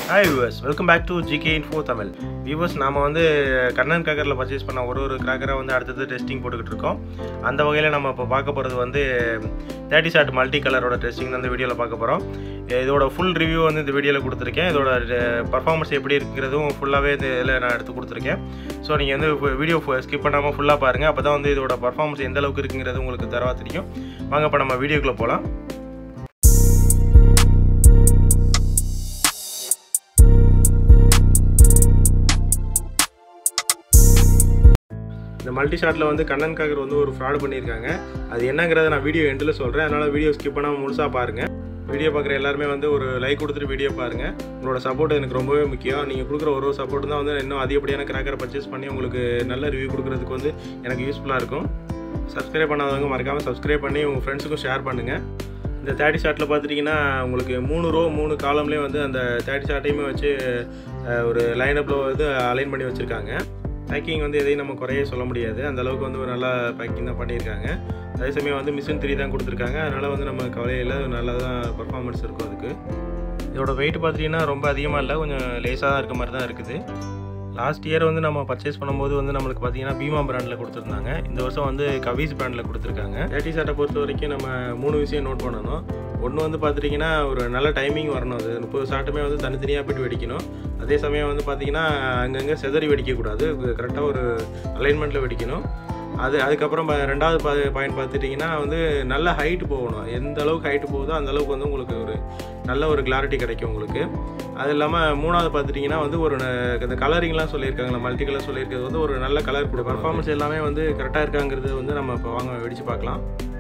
hi viewers welcome back to GK info Tamil viewers நாம வந்து Kannan கிராக்கரில் purchase பண்ண ஒரு ஒரு கிராக்கரை வந்து அடுத்தது டெஸ்டிங் போட்டுக்கிட்டு இருக்கோம் அந்த வகையில் நம்ம இப்போ பார்க்க போகிறது வந்து தேர்ட்டி ஷாட் மல்டி கலரோட டெஸ்டிங் தான் இந்த வீடியோவில் பார்க்க போகிறோம் இதோட ஃபுல் ரிவ்யூ வந்து இந்த வீடியோவில் கொடுத்துருக்கேன் இதோட பர்ஃபார்மன்ஸ் எப்படி இருக்குங்கிறதும் ஃபுல்லாகவே இந்த இதில் நான் எடுத்து கொடுத்துருக்கேன் ஸோ நீங்கள் வந்து வீடியோ ஸ்கிப் பண்ணாமல் ஃபுல்லாக பாருங்கள் அப்போ தான் வந்து இதோட பர்ஃபார்மன்ஸ் எந்த அளவுக்கு இருக்குங்கிறது உங்களுக்கு தரவா தெரியும் வாங்க இப்போ நம்ம வீடியோக்குள்ளே போகலாம் இந்த மல்டி ஷாட்டில் வந்து கண்ணன் காக்கர் வந்து ஒரு ஃப்ராட் பண்ணியிருக்காங்க அது என்னங்கிறத நான் வீடியோ எண்டில் சொல்கிறேன் அதனால் வீடியோ ஸ்கிப் பண்ணாமல் முழுசாக பாருங்கள் வீடியோ பார்க்குற எல்லாருமே வந்து ஒரு லைக் கொடுத்துட்டு வீடியோ பாருங்கள் உங்களோட சப்போர்ட் எனக்கு ரொம்பவே முக்கியம் நீங்கள் கொடுக்குற ஒரு ஒரு சப்போர்ட் தான் வந்து இன்னும் அதிகப்படியான கிராக்கரை பர்ச்சேஸ் பண்ணி உங்களுக்கு நல்ல ரிவ்யூ கொடுக்குறதுக்கு வந்து எனக்கு யூஸ்ஃபுல்லாக இருக்கும் சப்ஸ்கிரைப் பண்ணாதவங்க மறக்காமல் சப்ஸ்கிரைப் பண்ணி உங்கள் ஃப்ரெண்ட்ஸுக்கும் ஷேர் பண்ணுங்கள் இந்த தேர்ட்டி ஷாட்டில் பார்த்துட்டிங்கன்னா உங்களுக்கு மூணு ரோ மூணு காலம்லேயே வந்து அந்த தேர்ட்டி ஷாட்டையுமே வச்சு ஒரு லைனப்பில் வந்து அலைன் பண்ணி வச்சுருக்காங்க பேக்கிங் வந்து எதையும் நம்ம குறைய சொல்ல முடியாது அந்த அளவுக்கு வந்து ஒரு நல்ல பேக்கிங் தான் பண்ணியிருக்காங்க அதே சமயம் வந்து மிஷின் த்ரீ தான் கொடுத்துருக்காங்க அதனால் வந்து நம்ம கவலையில் நல்லா தான் பர்ஃபார்மன்ஸ் இருக்கும் அதுக்கு இதோட வெயிட் பார்த்தீங்கன்னா ரொம்ப அதிகமாக இல்லை கொஞ்சம் லேஸாக தான் இருக்க மாதிரி தான் இருக்குது லாஸ்ட் இயர் வந்து நம்ம பர்ச்சேஸ் பண்ணும்போது வந்து நம்மளுக்கு பார்த்தீங்கன்னா பீமா பிராண்டில் கொடுத்துருந்தாங்க இந்த வருஷம் வந்து கவீஸ் பிராண்டில் கொடுத்துருக்காங்க தேர்ட்டி ஷார்ட்டை பொறுத்த வரைக்கும் நம்ம மூணு விஷயம் நோட் பண்ணணும் ஒன்று வந்து பார்த்துட்டிங்கன்னா ஒரு நல்ல டைமிங் வரணும் அது முப்பது ஷாட்டுமே வந்து தனித்தனியாக போய்ட்டு வெடிக்கணும் அதே சமயம் வந்து பார்த்திங்கன்னா அங்கங்கே செதறி வெடிக்கக்கூடாது கரெக்டாக ஒரு அலைன்மெண்ட்டில் வெடிக்கணும் அது அதுக்கப்புறம் ரெண்டாவது பா பாயிண்ட் பார்த்துட்டிங்கன்னா வந்து நல்ல ஹைட்டு போகணும் எந்த அளவுக்கு ஹைட்டு போகுதோ அந்த அளவுக்கு வந்து உங்களுக்கு ஒரு நல்ல ஒரு கிளாரிட்டி கிடைக்கும் உங்களுக்கு அது இல்லாமல் மூணாவது பார்த்துட்டிங்கன்னா வந்து ஒரு இந்த கலரிங்லாம் சொல்லியிருக்காங்களா மல்டி கலர் சொல்லியிருக்கிறது வந்து ஒரு நல்ல கலர் கொடுக்கும் பர்ஃபார்மன்ஸ் எல்லாமே வந்து கரெக்டாக இருக்காங்கிறது வந்து நம்ம இப்போ வாங்க வெடித்து பார்க்கலாம்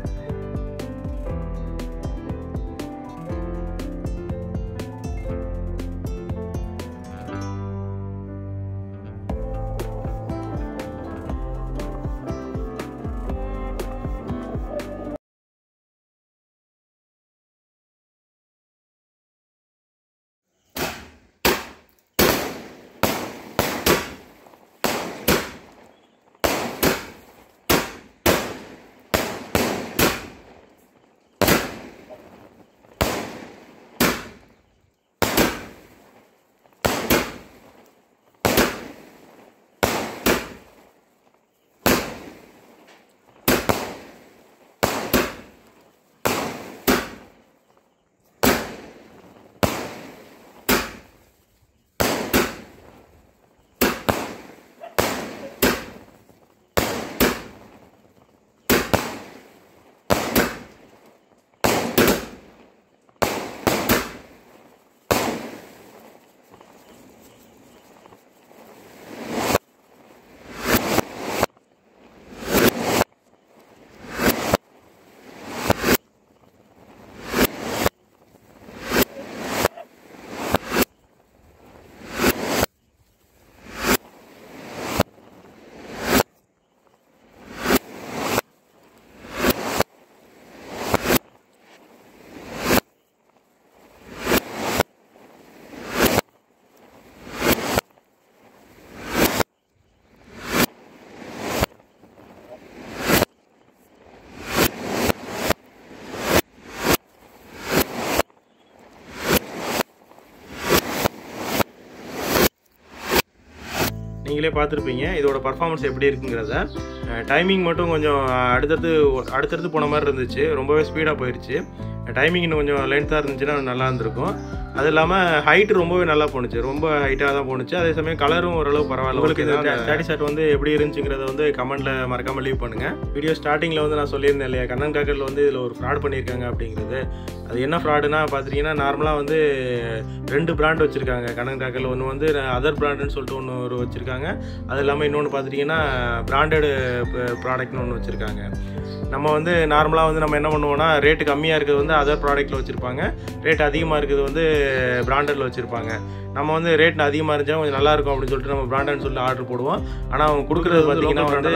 நீங்களே பார்த்துருப்பீங்க இதோட பர்ஃபார்மன்ஸ் எப்படி இருக்குங்கிறத டைமிங் மட்டும் கொஞ்சம் அடுத்தடுத்து அடுத்தடுத்து போன மாதிரி இருந்துச்சு ரொம்பவே ஸ்பீடாக போயிடுச்சு டைமிங் இன்னும் கொஞ்சம் லென்த்தாக இருந்துச்சுன்னா நல்லா இருந்திருக்கும் அது இல்லாமல் ஹைட் ரொம்பவே நல்லா போணுச்சு ரொம்ப ஹைட்டாக தான் போணுச்சு அதே சமயம் கலரும் ஓரளவு பரவாயில்ல உங்களுக்கு இந்த தேர்ட்டி ஷர்ட் வந்து எப்படி இருந்துச்சுங்கிறத வந்து கமெண்ட்டில் மறக்காமல் லீவ் பண்ணுங்கள் வீடியோ ஸ்டார்டிங்கில் வந்து நான் சொல்லியிருந்தேன் இல்லையா கண்ணன் காக்கரில் வந்து இதில் ஒரு ஃப்ராட் பண்ணியிருக்காங்க அப்படிங்கிறது அது என்ன ஃப்ராடுனா பார்த்துட்டிங்கன்னா நார்மலாக வந்து ரெண்டு பிராண்ட் வச்சுருக்காங்க கண்ணன் காக்கரில் ஒன்று வந்து அதர் பிராண்டுன்னு சொல்லிட்டு ஒன்று ஒரு வச்சுருக்காங்க அது இல்லாமல் இன்னொன்று பார்த்துட்டிங்கன்னா பிராண்டடு ப்ராடக்ட்னு ஒன்று வச்சுருக்காங்க நம்ம வந்து நார்மலாக வந்து நம்ம என்ன பண்ணுவோம்னா ரேட்டு கம்மியாக இருக்கிறது வந்து அதர் ப்ராடக்ட்டில் வச்சுருப்பாங்க ரேட் அதிகமாக இருக்கிறது வந்து பிராண்டடில் வச்சுருப்பாங்க நம்ம வந்து ரேட் அதிகமாக இருந்துச்சா கொஞ்சம் நல்லா இருக்கும் அப்படின்னு சொல்லிட்டு நம்ம பிராண்டட்னு சொல்லி ஆர்டர் போடுவோம் ஆனால் அவங்க கொடுக்குறது பார்த்தீங்கன்னா வந்து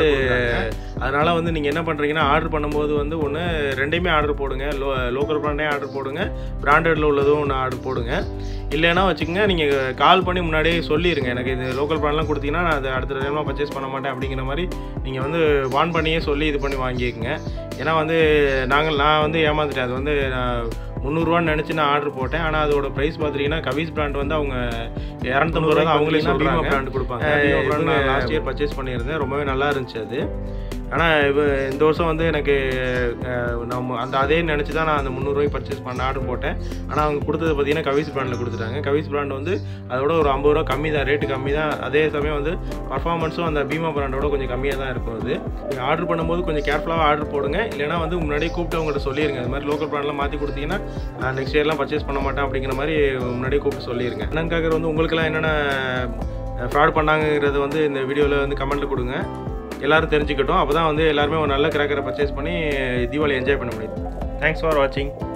அதனால் வந்து நீங்கள் என்ன பண்ணுறீங்கன்னா ஆர்டர் பண்ணும்போது வந்து ஒன்று ரெண்டையுமே ஆர்டர் போடுங்க லோ லோக்கல் பிராண்டே ஆர்டர் போடுங்க பிராண்டடில் உள்ளதும் ஒன்று ஆர்டர் போடுங்க இல்லைன்னா வச்சுக்கோங்க நீங்கள் கால் பண்ணி முன்னாடியே சொல்லிடுங்க எனக்கு இது லோக்கல் பிராண்ட்லாம் கொடுத்தீங்கன்னா நான் அதை அடுத்த டைம்லாம் பர்ச்சேஸ் பண்ண மாட்டேன் அப்படிங்கிற மாதிரி நீங்கள் வந்து வான் பண்ணியே சொல்லி இது பண்ணி வாங்கிக்கோங்க ஏன்னா வந்து நாங்கள் நான் வந்து ஏமாந்துட்டேன் அது வந்து நான் முந்நூறுரூவான்னு நினச்சி நான் ஆர்டர் போட்டேன் ஆனால் அதோட ப்ரைஸ் பார்த்துட்டிங்கன்னா கவிஸ் பிராண்ட் வந்து அவங்க இரநூத்தம்பது ரூபா தான் அவங்களே பீமா பிராண்ட் கொடுப்பாங்க பீமா பிராண்ட் நான் லாஸ்ட் இயர் பர்ச்சேஸ் பண்ணியிருந்தேன் ரொம்பவே நல்லா இருந்துச்சு அது ஆனால் இப்போ இந்த வருஷம் வந்து எனக்கு அஹ், நம்ம அந்த அதே நினச்சி தான் நான் அந்த முந்நூறுரூவாய்க்கு பர்ச்சேஸ் பண்ண ஆர்டர் போட்டேன் ஆனால் அவங்க கொடுத்தது பார்த்தீங்கன்னா கவிஸ் பிராண்டில் கொடுத்துட்டாங்க கவிஸ் பிராண்ட் வந்து அதோட ஒரு ஐம்பது ரூபா கம்மி தான் ரேட்டு கம்மி தான் அதே சமயம் வந்து பர்ஃபார்மன்ஸும் அந்த பீமா பிராண்டோட கொஞ்சம் கம்மியாக தான் இருக்கும் அது நீங்கள் ஆர்டர் பண்ணும்போது கொஞ்சம் கேர்ஃபுல்லாக ஆர்டர் போடுங்க இல்லைனா வந்து முன்னாடியே கூப்பிட்டு அவங்கள்ட்ட சொல்லிடுங்க இந்த மாதிரி லோக்கல் பிராண்ட்லாம் மாற்றி கொடுத்தீங்கன்னா நெக்ஸ்ட் இயர்லாம் பர்ச்சேஸ் பண்ண மாட்டேன் அப்படிங்கிற மாதிரி முன்னாடியே கூப்பிட்டு சொல்லிடுங்க என்னங்காக வந்து உங்களுக்கெல்லாம் என்னென்ன ஃப்ராட் பண்ணாங்கிறது வந்து இந்த வீடியோவில் வந்து கமெண்ட்டில் கொடுங்க எல்லாரும் தெரிஞ்சுக்கட்டும் அப்போ தான் வந்து எல்லாருமே ஒரு நல்ல கிராக்கரை பர்ச்சேஸ் பண்ணி தீபாவளி என்ஜாய் பண்ண முடியும் தேங்க்ஸ் ஃபார் வாட்சிங்